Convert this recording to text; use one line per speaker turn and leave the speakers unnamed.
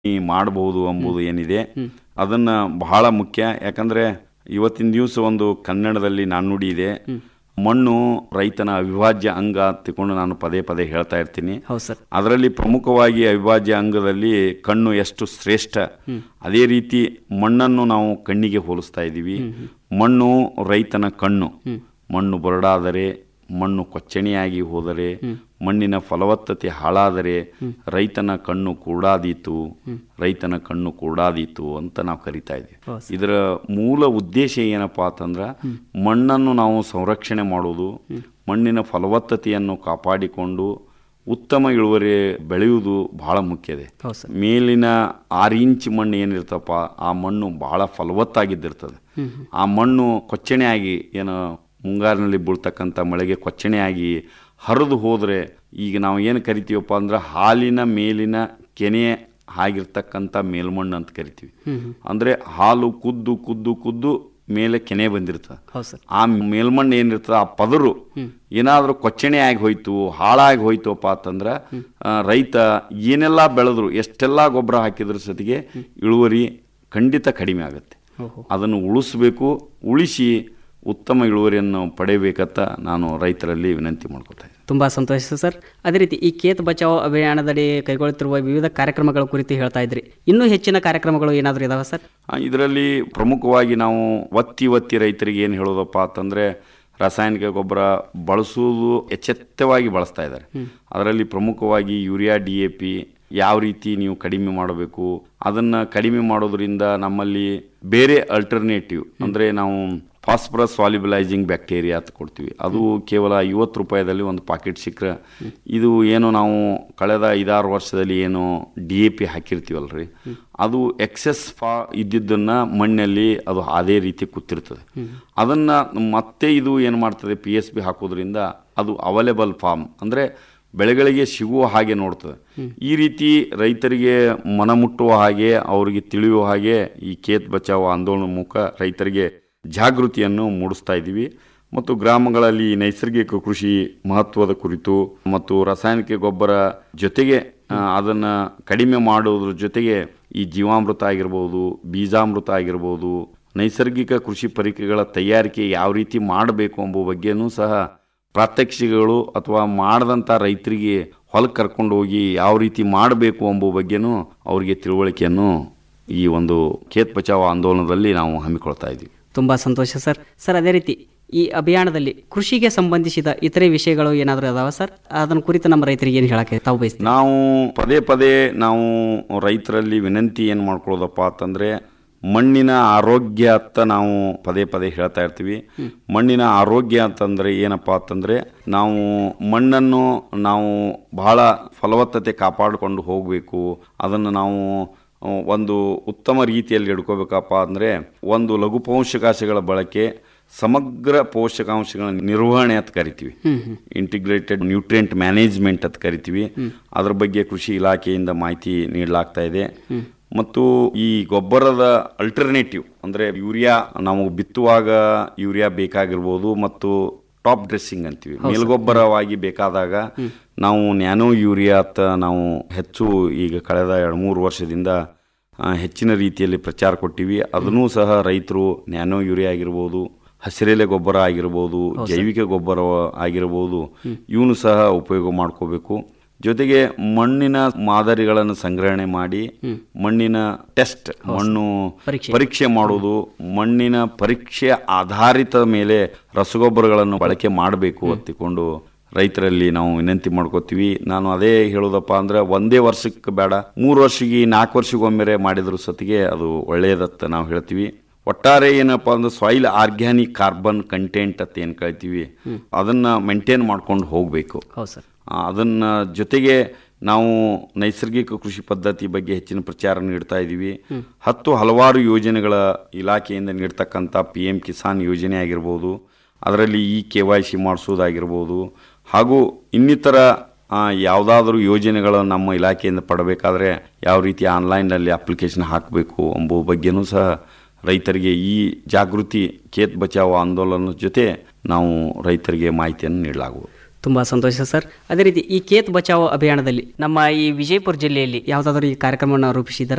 ಮಾಡಬಹುದು ಎಂಬುದು ಏನಿದೆ ಅದನ್ನ ಬಹಳ ಮುಖ್ಯ ಯಾಕಂದ್ರೆ ಇವತ್ತಿನ ದಿವಸ ಒಂದು ಕನ್ನಡದಲ್ಲಿ ನಾಣ್ಣುಡಿ ಇದೆ ಮಣ್ಣು ರೈತನ ಅವಿಭಾಜ್ಯ ಅಂಗ ತಿಳ್ಕೊಂಡು ನಾನು ಪದೇ ಪದೇ ಹೇಳ್ತಾ ಇರ್ತೀನಿ
ಹೌದು ಸರ್
ಅದರಲ್ಲಿ ಪ್ರಮುಖವಾಗಿ ಅವಿಭಾಜ್ಯ ಅಂಗದಲ್ಲಿ ಕಣ್ಣು ಎಷ್ಟು ಶ್ರೇಷ್ಠ ಅದೇ ರೀತಿ ಮಣ್ಣನ್ನು ನಾವು ಕಣ್ಣಿಗೆ ಹೋಲಿಸ್ತಾ ಇದ್ದೀವಿ ಮಣ್ಣು ರೈತನ ಕಣ್ಣು ಮಣ್ಣು ಬರಡಾದರೆ ಮಣ್ಣು ಕೊಚ್ಚಣೆಯಾಗಿ ಹೋದರೆ ಮಣ್ಣಿನ ಫಲವತ್ತತೆ ಹಾಳಾದರೆ ರೈತನ ಕಣ್ಣು ಕೂಡಾದೀತು ರೈತನ ಕಣ್ಣು ಕೂಡಾದೀತು ಅಂತ ನಾವು ಕರಿತಾ ಇದ್ದೀವಿ ಇದರ ಮೂಲ ಉದ್ದೇಶ ಏನಪ್ಪಾ ಅಂತಂದ್ರೆ ಮಣ್ಣನ್ನು ನಾವು ಸಂರಕ್ಷಣೆ ಮಾಡೋದು ಮಣ್ಣಿನ ಫಲವತ್ತತೆಯನ್ನು ಕಾಪಾಡಿಕೊಂಡು ಉತ್ತಮ ಇಳುವರಿ ಬೆಳೆಯುವುದು ಬಹಳ ಮುಖ್ಯ ಇದೆ
ಹೌದು ಸರ್
ಮೇಲಿನ ಆರು ಇಂಚ್ ಮಣ್ಣು ಏನಿರ್ತಪ್ಪ ಆ ಮಣ್ಣು ಬಹಳ ಫಲವತ್ತಾಗಿದ್ದಿರ್ತದೆ ಆ ಮಣ್ಣು ಕೊಚ್ಚಣೆಯಾಗಿ ಏನು ಮುಂಗಾರಿನಲ್ಲಿ ಬೀಳ್ತಕ್ಕಂಥ ಮಳೆಗೆ ಕೊಚ್ಚಣೆಯಾಗಿ ಹರಿದು ಹೋದರೆ ಈಗ ನಾವು ಏನು ಕರಿತೀವಪ್ಪ ಅಂದ್ರೆ ಹಾಲಿನ ಮೇಲಿನ ಕೆನೆ ಆಗಿರ್ತಕ್ಕಂಥ ಮೇಲ್ಮಣ್ಣು ಅಂತ ಕರಿತೀವಿ ಅಂದರೆ ಹಾಲು ಕುದ್ದು ಕುದ್ದು ಕುದ್ದು ಮೇಲೆ ಕೆನೆ ಬಂದಿರ್ತದೆ
ಹೌದು ಸರ್
ಆ ಮೇಲ್ಮಣ್ಣು ಏನಿರ್ತದೆ ಆ ಪದರು ಏನಾದರೂ ಕೊಚ್ಚಣೆ ಆಗಿ ಹೋಯ್ತು ಹಾಳಾಗಿ ಹೋಯ್ತುಪ್ಪ ಅಂತಂದ್ರೆ ಆ, ರೈತ ಏನೆಲ್ಲ ಬೆಳೆದ್ರು ಎಷ್ಟೆಲ್ಲ ಗೊಬ್ಬರ ಹಾಕಿದ್ರ ಸತಿಗೆ ಇಳುವರಿ ಖಂಡಿತ ಕಡಿಮೆ ಆಗುತ್ತೆ
ಓಹೋ
ಅದನ್ನು ಉಳಿಸ್ಬೇಕು ಉಳಿಸಿ ಉತ್ತಮ ಇಳುವರಿಯನ್ನು ಪಡೆಯಬೇಕಂತ ನಾನು ರೈತರಲ್ಲಿ ವಿನಂತಿ ಮಾಡ್ಕೊತಾ ಇದ್ದೀನಿ
ತುಂಬ ಸಂತೋಷ ಸರ್ ಅದೇ ರೀತಿ ಈ ಕೇತ್ ಬಚಾವ್ ಅಭಿಯಾನದಡಿ ಕೈಗೊಳ್ಳುತ್ತಿರುವ ವಿವಿಧ ಕಾರ್ಯಕ್ರಮಗಳ ಕುರಿತು ಹೇಳ್ತಾ ಇದ್ರಿ ಇನ್ನೂ ಹೆಚ್ಚಿನ ಕಾರ್ಯಕ್ರಮಗಳು ಏನಾದರೂ ಇದಾವೆ ಸರ್
ಆ, ಇದರಲ್ಲಿ ಪ್ರಮುಖವಾಗಿ ನಾವು ಒತ್ತಿ ಒತ್ತಿ ರೈತರಿಗೆ ಏನು ಹೇಳೋದಪ್ಪ ಅಂತಂದರೆ ರಾಸಾಯನಿಕ ಗೊಬ್ಬರ ಬಳಸುವುದು ಎಚ್ಚೆತ್ತವಾಗಿ ಬಳಸ್ತಾ ಇದ್ದಾರೆ ಅದರಲ್ಲಿ ಪ್ರಮುಖವಾಗಿ ಯೂರಿಯಾ ಡಿ ಎ ಪಿ ಯಾವ ರೀತಿ ನೀವು ಕಡಿಮೆ ಮಾಡಬೇಕು ಅದನ್ನು ಕಡಿಮೆ ಮಾಡೋದ್ರಿಂದ ನಮ್ಮಲ್ಲಿ ಬೇರೆ ಅಲ್ಟರ್ನೇಟಿವ್ ಅಂದರೆ ನಾವು ಫಾಸ್ಫರಸ್ ಸಾಲಿಬಲೈಸಿಂಗ್ ಬ್ಯಾಕ್ಟೀರಿಯಾ ಅಂತ ಕೊಡ್ತೀವಿ ಅದು ಕೇವಲ ಐವತ್ತು ರೂಪಾಯಿದಲ್ಲಿ ಒಂದು ಪಾಕೆಟ್ ಸಿಕ್ಕರೆ ಇದು ಏನು ನಾವು ಕಳೆದ ಐದಾರು ವರ್ಷದಲ್ಲಿ ಏನು ಡಿ ಎ ಪಿ ಹಾಕಿರ್ತೀವಲ್ರಿ ಅದು ಎಕ್ಸೆಸ್ ಫಾ ಇದ್ದಿದ್ದನ್ನು ಮಣ್ಣಲ್ಲಿ ಅದು ಅದೇ ರೀತಿ ಕೂತಿರ್ತದೆ ಅದನ್ನು ಮತ್ತೆ ಇದು ಏನು ಮಾಡ್ತದೆ ಪಿ ಎಸ್ ಬಿ ಹಾಕೋದ್ರಿಂದ ಅದು ಅವೈಲೇಬಲ್ ಫಾರ್ಮ್ ಅಂದರೆ ಬೆಳೆಗಳಿಗೆ ಸಿಗುವ ಹಾಗೆ ನೋಡ್ತದೆ ಈ ರೀತಿ ರೈತರಿಗೆ ಮನಮುಟ್ಟುವ ಹಾಗೆ ಅವರಿಗೆ ತಿಳಿಯುವ ಹಾಗೆ ಈ ಖೇತ್ ಬಚಾವ್ ಆಂದೋಲನ ಮೂಲಕ ರೈತರಿಗೆ ಜಾಗೃತಿಯನ್ನು ಮೂಡಿಸ್ತಾ ಇದ್ದೀವಿ ಮತ್ತು ಗ್ರಾಮಗಳಲ್ಲಿ ನೈಸರ್ಗಿಕ ಕೃಷಿ ಮಹತ್ವದ ಕುರಿತು ಮತ್ತು ರಾಸಾಯನಿಕ ಗೊಬ್ಬರ ಜೊತೆಗೆ ಆ, ಅದನ್ನ ಕಡಿಮೆ ಮಾಡೋದ್ರ ಜೊತೆಗೆ ಈ ಜೀವಾಮೃತ ಆಗಿರ್ಬೋದು ಬೀಜಾಮೃತ ಆಗಿರ್ಬೋದು ನೈಸರ್ಗಿಕ ಕೃಷಿ ಪರಿಕರಗಳ ತಯಾರಿಕೆ ಯಾವ ರೀತಿ ಮಾಡಬೇಕು ಎಂಬ ಬಗ್ಗೆನೂ ಸಹ ಪ್ರಾತ್ಯಕ್ಷಿಕೆಗಳು ಅಥವಾ ಮಾಡದಂಥ ರೈತರಿಗೆ ಹೊಲಕ್ಕೆ ಕರ್ಕೊಂಡು ಹೋಗಿ ಯಾವ ರೀತಿ ಮಾಡಬೇಕು ಎಂಬ ಬಗ್ಗೆನೂ ಅವರಿಗೆ ತಿಳುವಳಿಕೆಯನ್ನು ಈ ಒಂದು ಖೇತ್ ಬಚಾವ್ ಆಂದೋಲನದಲ್ಲಿ ನಾವು ಹಮ್ಮಿಕೊಳ್ತಾ ಇದ್ದೀವಿ
ತುಂಬ ಸಂತೋಷ ಸರ್ ಸರ್ ಅದೇ ರೀತಿ ಈ ಅಭಿಯಾನದಲ್ಲಿ ಕೃಷಿಗೆ ಸಂಬಂಧಿಸಿದ ಇತರೆ ವಿಷಯಗಳು ಏನಾದರೂ ಅದಾವ ಸರ್ ಅದನ್ನ ಕುರಿತು ನಮ್ಮ ರೈತರಿಗೆ ಏನು ಹೇಳಕ್ಕೆ ತಾವು ಬಯಸ್ತೀವಿ
ನಾವು ಪದೇ ಪದೇ ನಾವು ರೈತರಲ್ಲಿ ವಿನಂತಿ ಏನು ಮಾಡ್ಕೊಳ್ಳೋದಪ್ಪ ಅಂತಂದರೆ ಮಣ್ಣಿನ ಆರೋಗ್ಯ ಅಂತ ನಾವು ಪದೇ ಪದೇ ಹೇಳ್ತಾ ಇರ್ತೀವಿ ಮಣ್ಣಿನ ಆರೋಗ್ಯ ಅಂತಂದರೆ ಏನಪ್ಪ ಅಂತಂದರೆ ನಾವು ಮಣ್ಣನ್ನು ನಾವು ಬಹಳ ಫಲವತ್ತತೆ ಕಾಪಾಡಿಕೊಂಡು ಹೋಗಬೇಕು ಅದನ್ನು ನಾವು ಆ, ಒಂದು ಉತ್ತಮ ರೀತಿಯಲ್ಲಿ ಹಿಡ್ಕೋಬೇಕಪ್ಪ ಅಂದರೆ ಒಂದು ಲಘು ಪೋಷಕಾಂಶಗಳ ಬಳಕೆ ಸಮಗ್ರ ಪೋಷಕಾಂಶಗಳ ನಿರ್ವಹಣೆ ಅಂತ ಕರಿತೀವಿ ಇಂಟಿಗ್ರೇಟೆಡ್ ನ್ಯೂಟ್ರಿಯೆಂಟ್ ಮ್ಯಾನೇಜ್ಮೆಂಟ್ ಅಂತ ಕರಿತೀವಿ ಅದ್ರ ಬಗ್ಗೆ ಕೃಷಿ ಇಲಾಖೆಯಿಂದ ಮಾಹಿತಿ ನೀಡಲಾಗ್ತಾ ಇದೆ ಮತ್ತು ಈ ಗೊಬ್ಬರದ ಅಲ್ಟರ್ನೇಟಿವ್ ಅಂದರೆ ಯೂರಿಯಾ ನಾವು ಬಿತ್ತುವಾಗ ಯೂರಿಯಾ ಬೇಕಾಗಿರ್ಬೋದು ಮತ್ತು ಟಾಪ್ ಡ್ರೆಸ್ಸಿಂಗ್ ಅಂತೀವಿ ಮೇಲ್ಗೊಬ್ಬರವಾಗಿ ಬೇಕಾದಾಗ ನಾವು ನ್ಯಾನೋ ಯೂರಿಯಾ ಅಂತ ನಾವು ಹೆಚ್ಚು ಈಗ ಕಳೆದ ಎರಡು ಮೂರು ವರ್ಷದಿಂದ ಆ, ಹೆಚ್ಚಿನ ರೀತಿಯಲ್ಲಿ ಪ್ರಚಾರ ಕೊಟ್ಟಿವಿ ಅದನ್ನೂ ಸಹ ರೈತರು ನ್ಯಾನೋ ಯೂರಿಯಾ ಆಗಿರ್ಬೋದು ಹಸಿರೆಲೆ ಗೊಬ್ಬರ ಆಗಿರ್ಬೋದು ಜೈವಿಕ ಗೊಬ್ಬರ ಆಗಿರ್ಬೋದು ಇವನು ಸಹ ಉಪಯೋಗ ಮಾಡ್ಕೋಬೇಕು ಜೊತೆಗೆ ಮಣ್ಣಿನ ಮಾದರಿಗಳನ್ನು ಸಂಗ್ರಹಣೆ ಮಾಡಿ ಮಣ್ಣಿನ ಟೆಸ್ಟ್ ಮಣ್ಣು
ಪರೀಕ್ಷೆ.
ಪರೀಕ್ಷೆ ಮಾಡೋದು ಮಣ್ಣಿನ ಪರೀಕ್ಷೆ ಆಧಾರಿತ ಮೇಲೆ ರಸಗೊಬ್ಬರಗಳನ್ನು ಬಳಕೆ ಮಾಡಬೇಕು ಅಂತಿಕೊಂಡು ರೈತರಲ್ಲಿ ನಾವು ವಿನಂತಿ ಮಾಡ್ಕೋತೀವಿ ನಾನು ಅದೇ ಹೇಳೋದಪ್ಪ ಅಂದ್ರೆ ಒಂದೇ ವರ್ಷಕ್ಕೆ ಬೇಡ ಮೂರು ವರ್ಷಕ್ಕೆ ನಾಲ್ಕು ವರ್ಷಕ್ಕೊಮ್ಮೆರೆ ಮಾಡಿದ್ರು ಸತಿಗೆ ಅದು ಒಳ್ಳೆಯದತ್ತ ನಾವು ಹೇಳ್ತೀವಿ ಒಟ್ಟಾರೆ ಏನಪ್ಪ ಅಂದ್ರೆ ಸಾಯಿಲ್ ಆರ್ಗ್ಯಾನಿಕ್ ಕಾರ್ಬನ್ ಕಂಟೆಂಟ್ ಅಂತ ಏನು ಕಳ್ತೀವಿ ಅದನ್ನ ಮೇಂಟೈನ್ ಮಾಡ್ಕೊಂಡು ಹೋಗಬೇಕು
ಹೌದು ಸರ್
ಅದನ್ನ ಜೊತೆಗೆ ನಾವು ನೈಸರ್ಗಿಕ ಕೃಷಿ ಪದ್ಧತಿ ಬಗ್ಗೆ ಹೆಚ್ಚಿನ ಪ್ರಚಾರ ನೀಡ್ತಾ ಇದ್ದೀವಿ ಹತ್ತು ಹಲವಾರು ಯೋಜನೆಗಳ ಇಲಾಖೆಯಿಂದ ನೀಡ್ತಕ್ಕಂಥ ಪಿ ಎಂ ಕಿಸಾನ್ ಯೋಜನೆ ಆಗಿರ್ಬೋದು ಅದರಲ್ಲಿ ಇ ಕೆ ವೈ ಸಿ ಮಾಡಿಸೋದಾಗಿರ್ಬೋದು ಹಾಗೂ ಇನ್ನಿತರ ಯಾವುದಾದ್ರೂ ಯೋಜನೆಗಳು ನಮ್ಮ ಇಲಾಖೆಯಿಂದ ಪಡಬೇಕಾದ್ರೆ ಯಾವ ರೀತಿ ಆನ್ಲೈನ್ನಲ್ಲಿ ಅಪ್ಲಿಕೇಶನ್ ಹಾಕಬೇಕು ಎಂಬ ಬಗ್ಗೆನೂ ಸಹ ರೈತರಿಗೆ ಈ ಜಾಗೃತಿ ಖೇತ್ ಬಚಾವ್ ಆಂದೋಲನದ ಜೊತೆ ನಾವು ರೈತರಿಗೆ ಮಾಹಿತಿಯನ್ನು ನೀಡಲಾಗುವುದು
ತುಂಬ ಸಂತೋಷ ಸರ್ ಅದೇ ರೀತಿ ಈ ಕೇತ್ ಬಚಾವ್ ಅಭಿಯಾನದಲ್ಲಿ ನಮ್ಮ ಈ ವಿಜಯಪುರ ಜಿಲ್ಲೆಯಲ್ಲಿ ಯಾವುದಾದ್ರೂ ಈ ಕಾರ್ಯಕ್ರಮವನ್ನು ರೂಪಿಸಿದ್ದಾರೆ